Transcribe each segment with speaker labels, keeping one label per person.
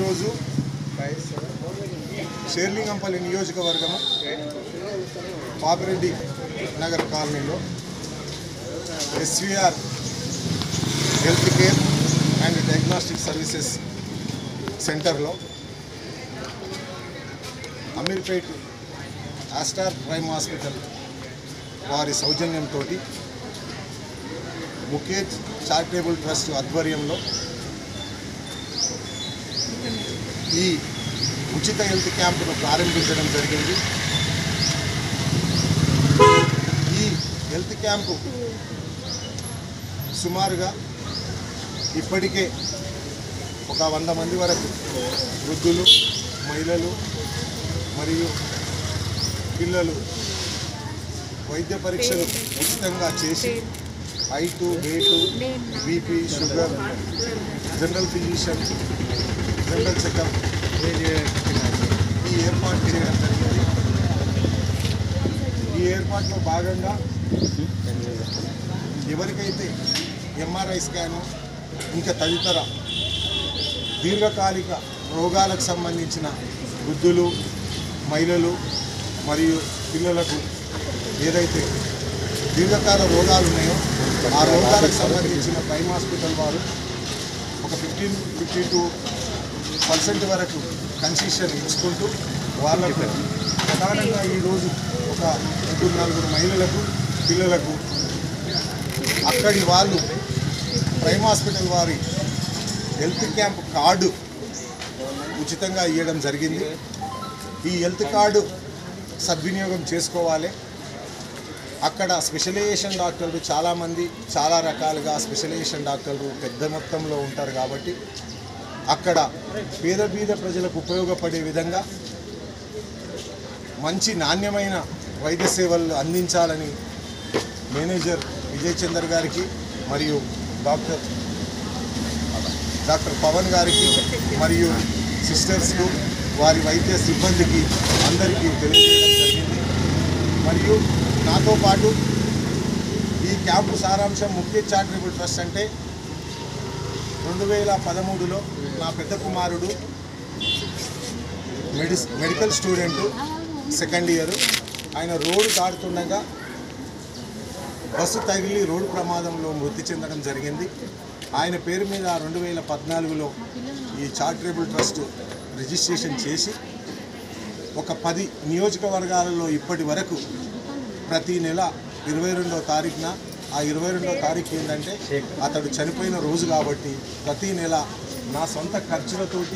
Speaker 1: ఈరోజు షేర్లింగంపల్లి నియోజకవర్గము పాపిరెడ్డి నగర్ కాలనీలో SVR health care and diagnostic services సెంటర్లో అమీర్పేట్ ఆస్టార్ ప్రైమ్ హాస్పిటల్ వారి సౌజన్యంతో ముఖేజ్ చారిటబుల్ ట్రస్ట్ ఆధ్వర్యంలో ఈ ఉచిత హెల్త్ క్యాంపును ప్రారంభించడం జరిగింది ఈ హెల్త్ క్యాంపు సుమారుగా ఇప్పటికే ఒక వంద మంది వరకు వృద్ధులు మహిళలు మరియు పిల్లలు వైద్య పరీక్షలు ఉచితంగా చేసి height weight BP sugar general physician general checkup ఈ ఏర్పాటు చేయడం జరిగింది ఈ ఏర్పాటులో భాగంగా ఎవరికైతే ఎంఆర్ఐ స్కాను ఇంకా తదితర దీర్ఘకాలిక రోగాలకు సంబంధించిన వృద్ధులు మహిళలు మరియు పిల్లలకు ఏదైతే దీర్ఘకాల రోగాలు ఉన్నాయో ఆ రోగాలకు సంబంధించిన ప్రైమ్ హాస్పిటల్ వారు ఒక ఫిఫ్టీన్ ఫిఫ్టీ టూ పర్సెంట్ వరకు కన్సెషన్ ఇచ్చుకుంటూ వాళ్ళకు ప్రధానంగా ఈరోజు ఒక ముగ్గురు నలుగురు మహిళలకు పిల్లలకు అక్కడి వాళ్ళు ప్రైమ్ హాస్పిటల్ వారి హెల్త్ క్యాంప్ కార్డు ఉచితంగా ఇవ్వడం జరిగింది ఈ హెల్త్ కార్డు సద్వినియోగం చేసుకోవాలి అక్కడ స్పెషలైజేషన్ డాక్టర్లు చాలామంది చాలా రకాలుగా స్పెషలైజేషన్ డాక్టర్లు పెద్ద మొత్తంలో ఉంటారు కాబట్టి అక్కడ పేద బీద ప్రజలకు ఉపయోగపడే విధంగా మంచి నాణ్యమైన వైద్య సేవలు అందించాలని మేనేజర్ విజయ్ చందర్ గారికి మరియు డాక్టర్ డాక్టర్ పవన్ గారికి మరియు సిస్టర్స్కు వారి వైద్య సిబ్బందికి అందరికీ తెలియజేయడం జరిగింది మరియు నాతో పాటు ఈ క్యాంపు సారాంశం ముఖ్య చారిటబుల్ ట్రస్ట్ అంటే రెండు వేల పదమూడులో నా పెద్ద కుమారుడు మెడిస్ మెడికల్ స్టూడెంట్ సెకండ్ ఇయర్ ఆయన రోడ్డు దాటుతుండగా బస్సు తగిలి రోడ్డు ప్రమాదంలో మృతి చెందడం జరిగింది ఆయన పేరు మీద రెండు వేల పద్నాలుగులో ఈ చారిటబుల్ ట్రస్ట్ రిజిస్ట్రేషన్ చేసి ఒక పది నియోజకవర్గాలలో ఇప్పటి వరకు ప్రతి నెల ఇరవై రెండో తారీఖున ఆ ఇరవై రెండో తారీఖు ఏంటంటే అతడు చనిపోయిన రోజు కాబట్టి ప్రతి నెల నా సొంత ఖర్చులతోటి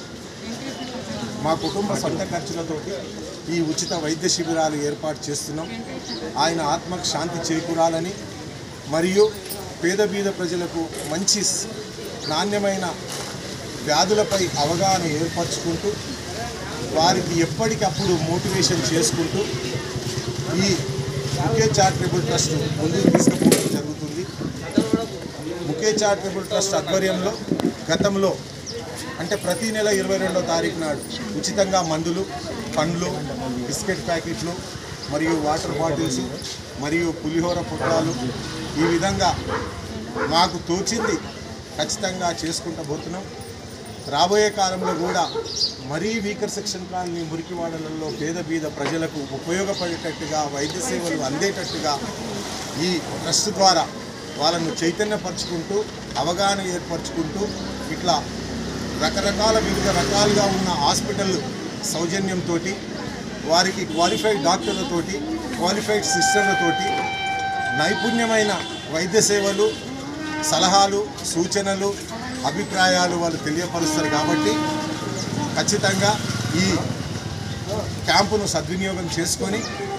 Speaker 1: మా కుటుంబ సొంత ఖర్చులతోటి ఈ ఉచిత వైద్య శిబిరాలు ఏర్పాటు చేస్తున్నాం ఆయన ఆత్మకు శాంతి చేకూరాలని మరియు పేద బీద ప్రజలకు మంచి స్- నాణ్యమైన వ్యాధులపై అవగాహన ఏర్పరచుకుంటూ వారికి ఎప్పటికప్పుడు మోటివేషన్ చేసుకుంటూ ఈ ముఖే చారిటబుల్ ట్రస్ట్ ముందుకు తీసుకుపోవడం జరుగుతుంది ముఖే చారిటబుల్ ట్రస్ట్ ఆధ్వర్యంలో గతంలో అంటే ప్రతి నెల ఇరవై రెండో తారీఖు నాడు ఉచితంగా మందులు పండ్లు బిస్కెట్ ప్యాకెట్లు మరియు వాటర్ బాటిల్స్ మరియు పులిహోర పుట్టాలు ఈ విధంగా మాకు తోచింది ఖచ్చితంగా చేసుకుంటూ పోతున్నాం రాబోయే కాలంలో కూడా మరీ వీకర్ సెక్షన్ కాలనీ మురికివాడలలో పేద బీద ప్రజలకు ఉపయోగపడేటట్టుగా వైద్య సేవలు అందేటట్టుగా ఈ ట్రస్ట్ ద్వారా వాళ్ళను చైతన్యపరుచుకుంటూ అవగాహన ఏర్పరచుకుంటూ ఇట్లా రకరకాల వివిధ రకాలుగా ఉన్న హాస్పిటల్ సౌజన్యంతో వారికి క్వాలిఫైడ్ డాక్టర్లతోటి క్వాలిఫైడ్ సిస్టర్లతోటి నైపుణ్యమైన వైద్య సేవలు సలహాలు సూచనలు అభిప్రాయాలు వాళ్ళు తెలియపరుస్తారు కాబట్టి ఖచ్చితంగా ఈ క్యాంపును సద్వినియోగం చేసుకొని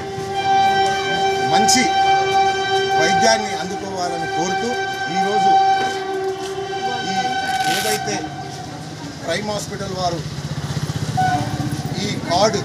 Speaker 1: మంచి వైద్యాన్ని అందుకోవాలని కోరుతూ ఈరోజు ఈ ఏదైతే ప్రైమ్ హాస్పిటల్ వారు ఈ కార్డు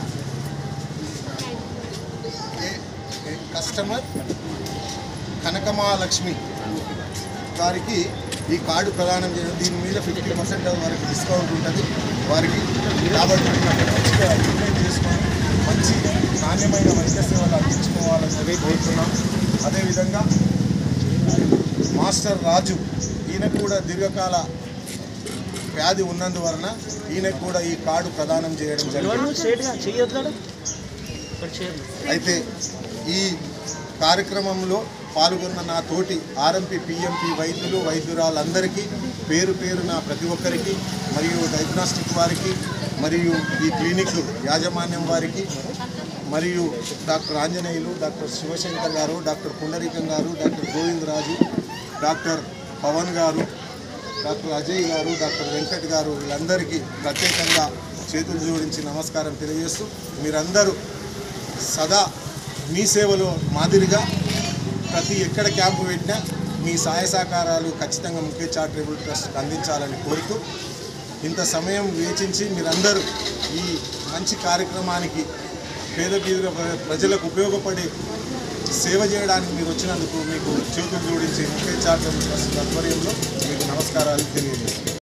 Speaker 1: ఏ- ఏ- కస్టమర్ కనకమహాలక్ష్మి గారికి ఈ కార్డు ప్రదానం చేయడం దీని మీద ఫిఫ్టీ పర్సెంట్ వరకు డిస్కౌంట్ ఉంటుంది వారికి కాబట్టి మంచిగా యూటిలైజ్ చేసుకొని మంచి నాణ్యమైన వైద్య సేవలు అందించుకోవాలని కోరుతున్నాం అదేవిధంగా మాస్టర్ రాజు ఈయన కూడా దీర్ఘకాల వ్యాధి ఉన్నందువలన ఈయనకు కూడా ఈ కార్డు ప్రదానం చేయడం జరిగింది
Speaker 2: స్ట్రేట్గా చెయ్యొద్దాడు ఇక్కడ చేయదు
Speaker 1: అయితే ఈ కార్యక్రమంలో పాల్గొన్న నా తోటి ఆర్ఎంపీ పిఎంపి వైద్యులు వైద్యురాలందరికీ పేరు పేరున ప్రతి ఒక్కరికి మరియు డయాగ్నాస్టిక్ వారికి మరియు ఈ క్లినిక్ యాజమాన్యం వారికి మరియు డాక్టర్ ఆంజనేయులు డాక్టర్ శివశంకర్ గారు డాక్టర్ పుండరీకం గారు డాక్టర్ గోవిందరాజు డాక్టర్ పవన్ గారు డాక్టర్ అజయ్ గారు డాక్టర్ వెంకట్ గారు వీళ్ళందరికీ ప్రత్యేకంగా చేతులు జోడించి నమస్కారం తెలియజేస్తూ మీరందరూ సదా మీ సేవలో మాదిరిగా ప్రతి ఎక్కడ క్యాంపు పెట్టినా మీ సహాయ సహకారాలు ఖచ్చితంగా ముఖ్య చారిటబుల్ ట్రస్ట్కి అందించాలని కోరుతూ ఇంత సమయం వేచించి మీరందరూ ఈ మంచి కార్యక్రమానికి పేద బీద ప్రజలకు ఉపయోగపడే సేవ చేయడానికి మీరు వచ్చినందుకు మీకు చేతులు జోడించి ముఖ్య చారిటబుల్ ట్రస్ట్ ఆధ్వర్యంలో మీకు నమస్కారాలు తెలియజేస్తాను